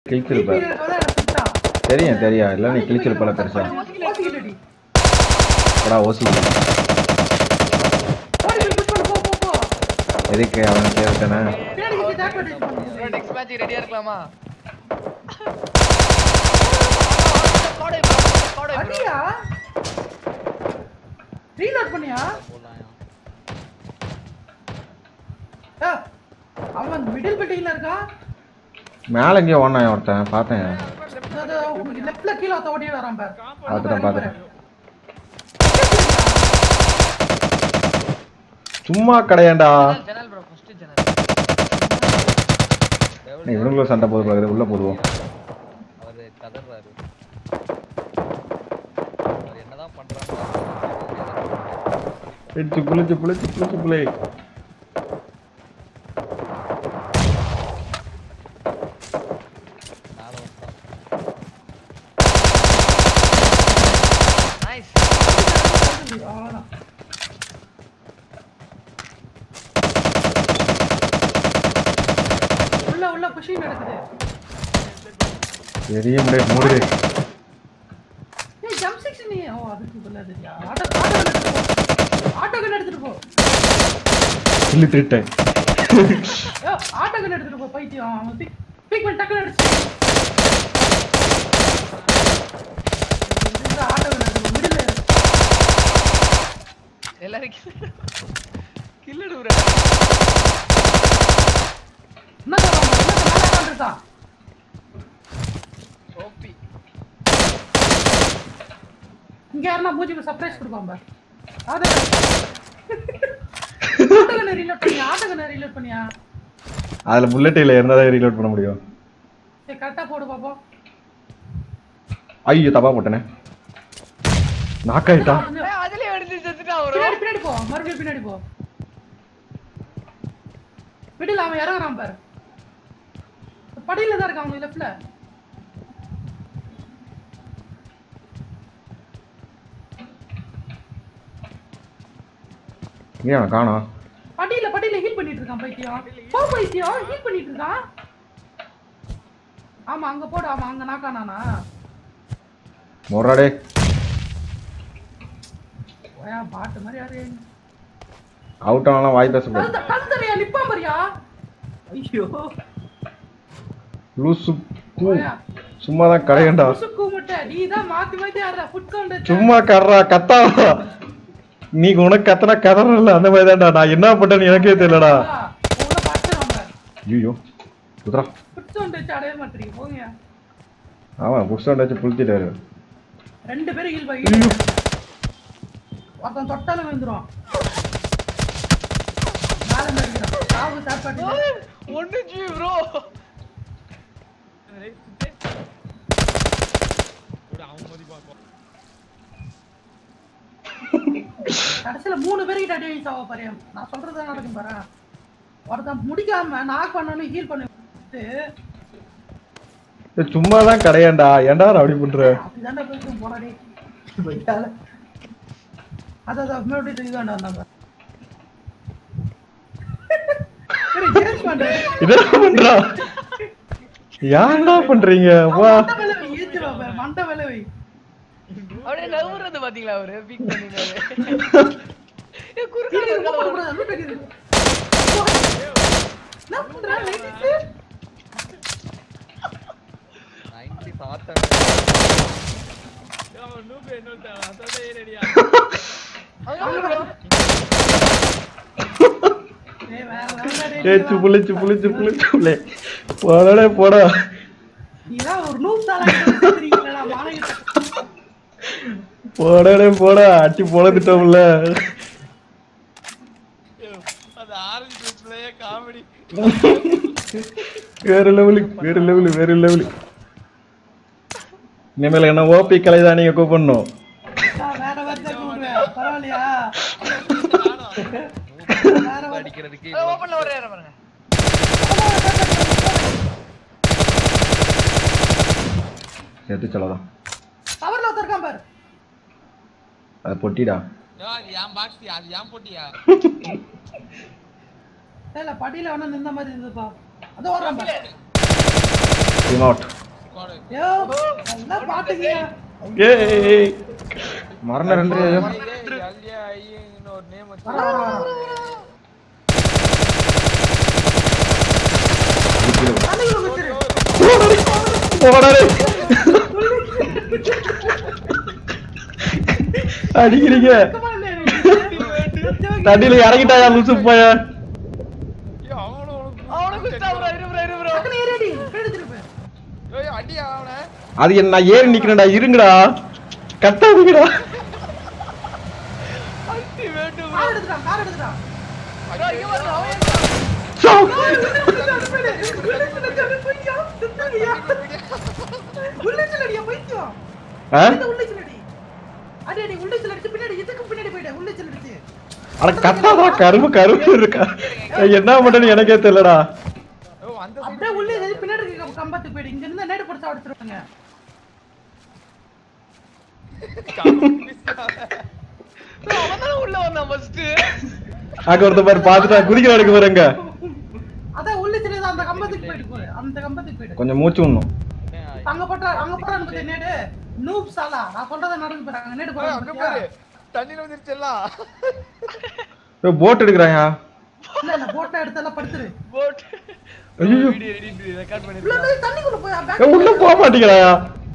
கிழிச்சிருப்ப TP ல எனக்கு சுட்டான். தெரியும் தெரியும் இல்லை நீ கிழிச்சிருப்பல பெருசா ஓசிக்கிட்டடி. படா ஓசி ஓடி போய் push பண்ணு, போ, போ, போ. எதுக்கு அவன் கேட்டானே பின்னாடி வச்சு jack அடிச்சு பண்ணுது. நெக்ஸ்ட் மேட்ச் ரெடியா இருக்கலாமா அடியா? Reload பண்ணியா? ஏ, அவன் middle building ல இருக்கான். மேலே எங்கேயோ ஓடினான் ஒருத்தன் பார்த்தேன் அது, அது, உங்களுக்கு left ல கீழ ஒருத்தன் ஓடி வரான் பாரு. பார்த்துட்டேன் பார்த்துட்டேன் சும்மா கிடையாண்டா ஜன்னல் ப்ரோ ஃபர்ஸ்ட் ஜன்னல் நீ இவனுங்களும் சண்டை போது பார்க்குறது உள்ள போடுவோம் அவரு கதறாரு அவர் என்னதான் பண்றாங்க இடிச்சு புளிச்சு புளிச்சு புளிச்சு புளி நானும் நைஸ் அவ்வளவுதான். உள்ள உள்ள புஷிங் நடக்குது பெரிய முடிய மூடு ஏய் ஜம்ப் சிக்ஸ் நீ ஓ அதுக்கு பதிலா தெரியா ஆட்டோ ஆட்டோ எடுத்துட்டு போ ஆட்டோ கன் எடுத்துட்டு போ சொல்லி திட்டேன் ஏ ஆட்டோ கன் எடுத்துட்டு போ பைத்தியம் அவன் பிக் பிக் பண்ணி டக்குனு அடிச்சு இந்த ஆட்டோ கன் எடுத்துட்டு மிடில் எல்லாரும் கில்லடு ப்ரோ என்ன சொல்றாங்க என்ன மேல உட்கார்ந்திருக்கான் ஓபி இங்க யாருன்னா மூஞ்சிக்கு சர்ப்ரைஸ் கொடுப்பான் பார் ஆட்டோ ஆட்டோ கன் ரீலோட் பண்ணியா ஆட்டோ கன் ரீலோட் பண்ணியா அதுல புல்லட் இல்ல இருந்தா தான் ரீலோட் பண்ண முடியும் சரி கரெக்டா போடு பாப்போம் ஐயோ தப்பா போட்டனே நாக் ஆயிட்டான் அதுலயே எடுத்து செத்துட்டா ப்ரோ பின்னாடி பின்னாடி போ மறுபடியும் பின்னாடி போ மிடில் அவன் இறங்குறான் பாரு படியில தான் இருக்கான் அவங்க லெஃப்ட்ல ஏன் அவனை காணோம் படியில படியில ஹீல் பண்ணிட்டு இருக்கான் பைத்தியம் போ பைத்தியம் ஹீல் பண்ணிட்டு இருக்கான் ஆமா அங்க போடு ஆமா அங்க நாக்கானானா மொராடே ஓயா பாட்டு மாதிரி யாரு அவுட் ஆனாலும் வாய் பேசக்கூடாது கழுத்தறையா நிப்பான் பாரியா ஐயோ லூசு கூ ஓயா சும்மா தான் கடையண்டா முசுக்கு முட்டை நீ தான் மாத்தி மாத்தி ஆடுற ஃபுட் கவுண்ட் சும்மா கர்றா கத்தாவா நீ உனக்கு கத்தனா கதறல அந்த மாதிரி தான்டா நான் என்ன பண்றேன்னு எனக்கே தெரியலடா உள்ள பாத்துறாங்க ஐயோ குதிரா ஃபுட் கவுண்ட் வச்சு அடைய மாட்டீங்க போங்க ஆமா புஷ்டம் வச்சு புளுத்திட்டாரு ரெண்டு பேரும் ஹீல் பண்ணி ஐயோ ஒருத்தன் தொட்டாலும் விழுந்துரும் மேல மடிக்கிறான் சாவு சாப்பாட்டு ஒன்னு ஜி ப்ரோ கடைசியில மூணு பேருக்கு அடி வாங்கி சாவ பாரு நான் சொல்றது நடக்கும் பாரு ஒருத்தன் முடிக்காம நாக் பண்ணணும் ஹீல் பண்ணிட்டு சும்மா தான் கடையாண்டா ஏன்டா அப்படி பண்ற அப்படிதான்டா போயிட்டு போறாடே போயிட்டால அதான் மறுபடியும் இதுதான்டா நம்ம சரி சேஞ்ச் பண்றேன் என்ன பண்றா ஏன்டா பண்றீங்க வா மண்டை மேல வை, ஏத்துவா பாரு, மண்டை மேல வை. அப்படியே நவுறது பாத்தீங்களா அவரு பிக் பண்ணிருக்காரு ஏ இரு, குறுக்க இரு, open பண்ணக்கூடாது, loot அடிக்குது. என்ன பண்ற, ladies? 90 சாத்தம் ஏய், வேற level டா, டேய், ஏ நீ சுப்புளே சுப்புளே சுப்புளே சுப்புளே போடா போடா நீதான் ஒரு noob தானா இருந்து தெரியுங்களா, மானங்கிட்ட. போடா போடா அடி பொழந்துட்டோம்ல அது ஆரஞ்சு ஜூஸ்லயே காமெடி வேற லெவலு வேற லெவலு வேற லெவலு இனிமேல் என்ன ஓபி கலை தான் நீங்க கூப்பிடணும் நான் வேற வார்த்தை கூப்பிடுவேன், பரவாயில்லையா? வேற வார்த்தை. அடிக்கிறதுக்கு ஓபன்ல ஒரு ஏற பாருங்க சேர்த்து சொல்லலாம் coverல ஒருத்தன் இருக்கான் பாரு. அது பொட்டிடா அது ஏன் பாக்ஸ் அது ஏன் போட்டியா இல்ல, படியில வேணா நின்ன மாதிரி இருந்துப்பா அதோ வர்றான் பாரு டீம் அவுட் யோ நல்லா பாட்டுங்க ஏய் மரண ரெண்டு ஐயோ ஒரு நேம் வச்சு வர வர வர தண்ணிக்குள்ள குதிச்சிரு. போடாரு அடிக்கிறீங்க சுத்தமா இல்ல எனக்கு. தண்ணியில இறங்கிட்டாயா லூசு போய ஐயோ, அவனும் உனக்கு அவனை குஸ்டா ப்ரோ இரு ப்ரோ இரு ப்ரோ டக்குனு ஏறி அடி. பின்னாடி திருப்பு. ஏய், அடியா அவனை அது என்ன நான் ஏறி நிக்கிறேன்டா இருங்கடா கத்தாதீங்கடா அடி வேண்டு ப்ரோ கார் எடுத்துட்டான், கார் எடுத்துட்டான். ப்ரோ இங்க பாருங்க அவன் ஏன்டா? சாவு. உள்ளிச்சல் அடியா, பைத்தியம். ஆ? இந்த உள்ளிச்சல் அடி. அடி, அடி, உள்ளிச்சல் அடிச்சு பின்னாடி, இதுக்கு பின்னாடி போயிட்டேன், உள்ளிச்சல் அடிச்சு. அட கத்தாதா கரும்பு கரும்பு இருக்கா நான் என்ன பண்றேன்னு எனக்கே தெரியலடா ஓ அந்த அப்படியே உள்ளே ஏறி பின்னாடி இருக்க கம்பத்துக்கு போயிடு. இங்க இருந்து நேடு கொடுத்தா அடிச்சிருவாங்க. ப்ரோ அவன் தானே உள்ள வந்தான் ஃபர்ஸ்ட் அங்க ஒருத்த பாரு பாத்துட்டா குதிக்கிற எடுக்க பாருங்க அதான் உள்ளிச்சல் ஏதோ அந்த கம்பத்துக்கு போயிடு போய். அந்த கம்பத்துக்கு போயிடு. கொஞ்சம் மூச்சு விடணும் அங்க போட்டா அங்க போட்டான்னு பார்த்தியா நேடு நூப் சாலா நான் சொல்றத நடந்து போறாங்க நேடு ஏய், போறாங்க அங்க பாத்தியா? பாரு தண்ணியில வந்துருச்செல்லாம் போட் எடுக்கிறாயா இல்ல இல்ல போட்டா எடுத்தெல்லாம் படுத்துரு போட் ஐயோ. வீடியோ எடிட் ரெக்கார்ட் உள்ள பண்ணிருக்கேன் போய் தண்ணிக்குள்ள போய் ஏய், உள்ள போக மாட்டேங்கிறாயா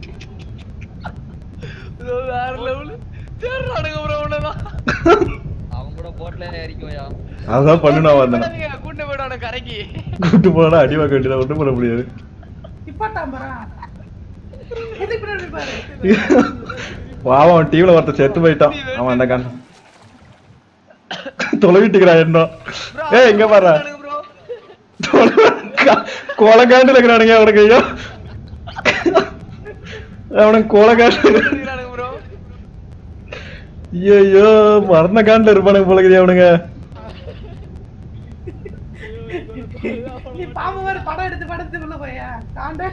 ப்ரோ வேற லெவல் தேடுறானுங்க ப்ரோ உன்னதான் அவன் கூட போட்ல ஏறிக்குவையா அதான் பண்ணு நான் வந்தேன் கூட்டு போயிடான கரைக்கு கூட்டு போனா அடி வாங்க வேண்டியதா ஒன்றும் பண்ண முடியாது இப்பாட்டாம் பாரா எதுக்கு பின்னாடி பாரு பாவம் அவன் டீம்ல ஒருத்த செத்து போயிட்டான் அவன் அந்த கண் தொலைவிட்டுக்கிறா என்ன ஏய் எங்க பாரு ப்ரோ கொலகாண்டு இருக்கிறானுங்க அவனுக்கு ஐயோ அவனுக்கு கொலகாண்டு தேடுறானுங்க ப்ரோ ஐயோ மரண காண்டுல இருப்பானுங்க போல இருக்குது அவனுங்க நீ பாம்பு மாதிரி படம் எடுத்து படத்து உள்ள போயா காண்ட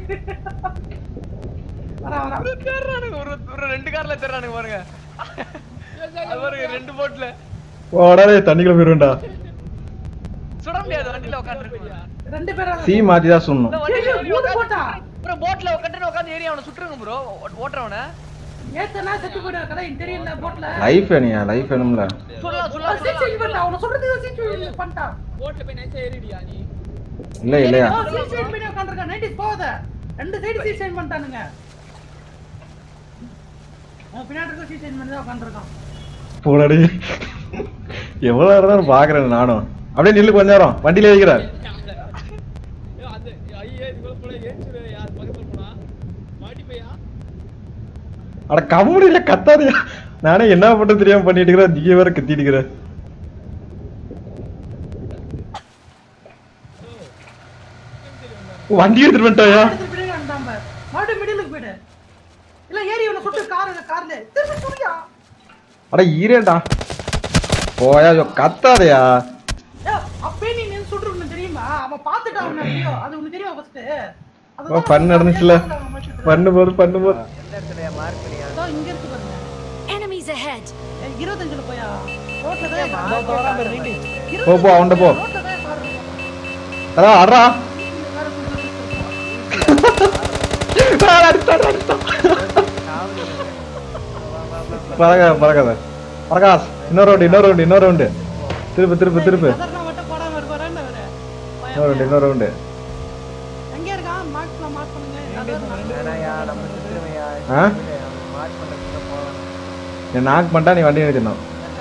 வரா வரா தேடுறானுங்க ஒரு ஒரு ரெண்டு கார்ல தேடுறானுங்க பாருங்க அது பாருங்க ரெண்டு போட்ல உடனே தண்ணிக்குள்ள போயிருவேன்டா சுட முடியாது வண்டியில உட்காந்துருக்கீங்க ரெண்டு பேரும் சீ மாத்தி தான் சொன்னோம் ஐயோ, மூணு போட்டா ப்ரோ போட்ல உட்காந்து உட்காந்து ஏறி அவனை சுட்டுருங்க ப்ரோ ஓட்டுறவன ஏத்தனா செத்து போயிடு கடை தெரியல போட்ல லைஃப் வேணியா லைஃப் வேணும்ல சொல்லலாம் சொல்லலாம் சீட் சேஞ்ச் பண்ணிட்டான் அவன சொல்றது சீட் சேஞ்ச் பண்ணிட்டான் போட்ல போய் நைஸா ஏறிடியா நீ இல்ல இல்லையா சீட் சேஞ்ச் பண்ணி உட்கார்ந்திருக்கான் நைன்டிஸ் போகாத ரெண்டு சைடு சீட் சேஞ்ச் பண்ணிட்டானுங்க அவன் பின்னாடி இருக்க சீட் சேஞ்ச் பண்ணி தான் உட்கார்ந்திருக்கான் போடாடி எவ்வளவு நேரம் பாக்குறேன் நானும் அப்படியே நில்லு கொஞ்ச நேரம் வண்டியில இருக்கிறார் ஏய், அந்த ஐயே இதுக்குள்ள போல ஏறிச்சுவே யார் பக்கத்துல போனா மாட்டிப்பையா அட கம்முடியில கத்தாதியா நானே என்ன பண்றது தெரியாம பண்ணிட்டு இருக்கிறேன் நீங்க வேற கத்திட்டு இருக்கிற வண்டி எடுத்துட்டு வந்துட்டாயா அடுத்து பின்னாடி வந்துட்டான் பாரு. மறுபடியும் மிடிலுக்கு போயிடு இல்ல ஏறி இவனை சுட்டு கார் கார்ல திருப்பி சுடியா அட ஈரேண்டா போயா ஐயோ, கத்தாதயா அப்பே நீ நின்னு சுட்டுருக்கணும் தெரியுமா அவன் பாத்துட்டான் அவன ஐயோ அது உனக்கு தெரியுமா ஃபர்ஸ்ட் ஓ, fun நடந்துச்சுல. பண்ணும்போது பண்ணும்போது அதோ இங்க இருக்கு பாருங்க Enemies ahead! ஏய், இருபத்தஞ்சுல போயா ரோட்ல தான் இருக்கான். போ, போ, அவன்கிட்ட போ. ரோட்ல தான் இருக்கான். அதான் அட்ரா வேற சுட்டு சுட்டு. அடிச்சான் அடிச்சான் பறக்க பறக்காத பறக்காஸ் இன்னொரு ரவுண்டு இன்னொரு ரவுண்டு இன்னொரு ரவுண்டு திருப்பு திருப்பு திருப்பு கதர்னா மட்டும் போடாம இருப்பாரான்னு அவரு. இன்னொரு ரவுண்டு இன்னொரு ரவுண்டு எங்க இருக்கான் மார்க்ஸ்ல மார்க் பண்ணுங்க கதர் ஆ நீ நாக் பண்ணிட்டா நீ வண்டி எடுக்கணும்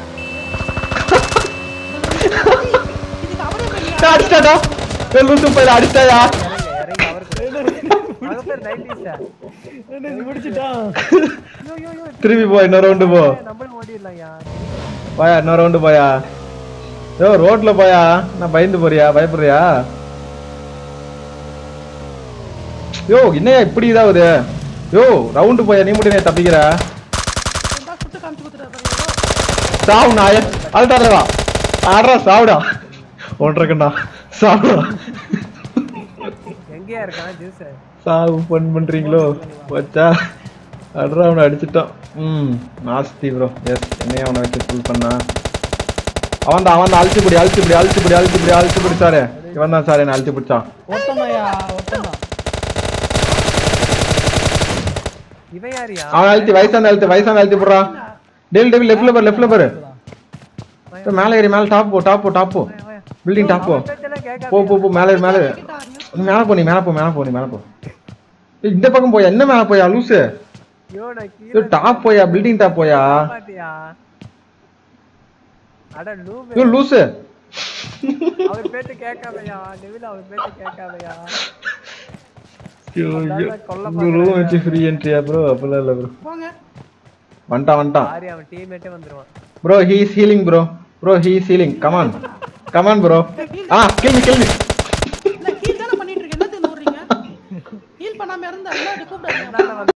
இதுக்கு அவரே பண்ணியா அடிச்சாடா லூசு போயில அடிச்சாயா திரும்பி போ இன்னொரு ரவுண்டு போ போயா இன்னொரு ரவுண்டு போயா யோ ரோட்ல போயா நான் பயந்து போறியா பயப்படுறியா யோ என்னையா இப்படி இதாகுது யோ ரவுண்டு போயா நீ மட்டும் ஏன் தப்பிக்கிற இருந்தா சுட்டு காமிச்சு கொடுத்துறாரு சாவு நாய அதுதான் ஆடுறா சாவுடா ஒன்றரை கண்ணா சாவுடா எங்கேயா இருக்கான் ஜூஸ் சாவு ஃபன் பண்றீங்களோ வச்சா அட்ரா அவனை அடிச்சிட்டான் ம் நாஸ்தி ப்ரோ எஸ் என்னைய அவனை வச்சு ஃபுல் பண்ணா அவன் தான் அவன் தான் அழிச்சு பிடி அழிச்சு பிடி அழிச்சு பிடி அழிச்சு பிடி அழிச்சு பிடி சாரு இவன் தான் சார் என்ன அழிச்சு பிடிச்சான் ஒட்டமாயா ஒட்டமா இவன் யாரியா அவன் அழுத்தி வயசான அழுத்து வயசான அழுத்தி போடுறா டெவில் டெவில் லெஃப்ட்ல பாரு லெஃப்ட்ல பாரு ஏய், மேல ஏறி மேல டாப் போ டாப் போ டாப் போ பில்டிங் டாப் போ பேச்செல்லாம் கேட்காத போ போ போ மேல ஏறு, மேல ஏறு. நீ மேல போ நீ மேல போ மேல போ நீ மேல போ ஏய், இந்த பக்கம் போயா என்ன மேல போயா லூசு ஐயோ நான் கீழே டாப் போயா பில்டிங் டாப் போயா பாத்தியா அட லூபு ஐயோ லூசு அவர் பேச்ச கேட்காதயா டெவில் அவர் பேச்ச கேட்காதயா ஐயோ ஐயோ கொல்ல ரூம் வச்சு ஃப்ரீ என்ட்ரியா ப்ரோ அப்பலாம் இல்ல ப்ரோ போங்க வந்துட்டான் வந்துட்டான் சாரி அவன் டீம்மேட்டே வந்துருவான் bro he is healing bro bro he is healing come on come on bro ah kill me kill me இல்ல ஹீல் தானே பண்ணிட்டு இருக்கேன் என்ன தெரிஞ்சு ஹீல் பண்ணாம இருந்தா என்ன கூப்பிடாதீங்க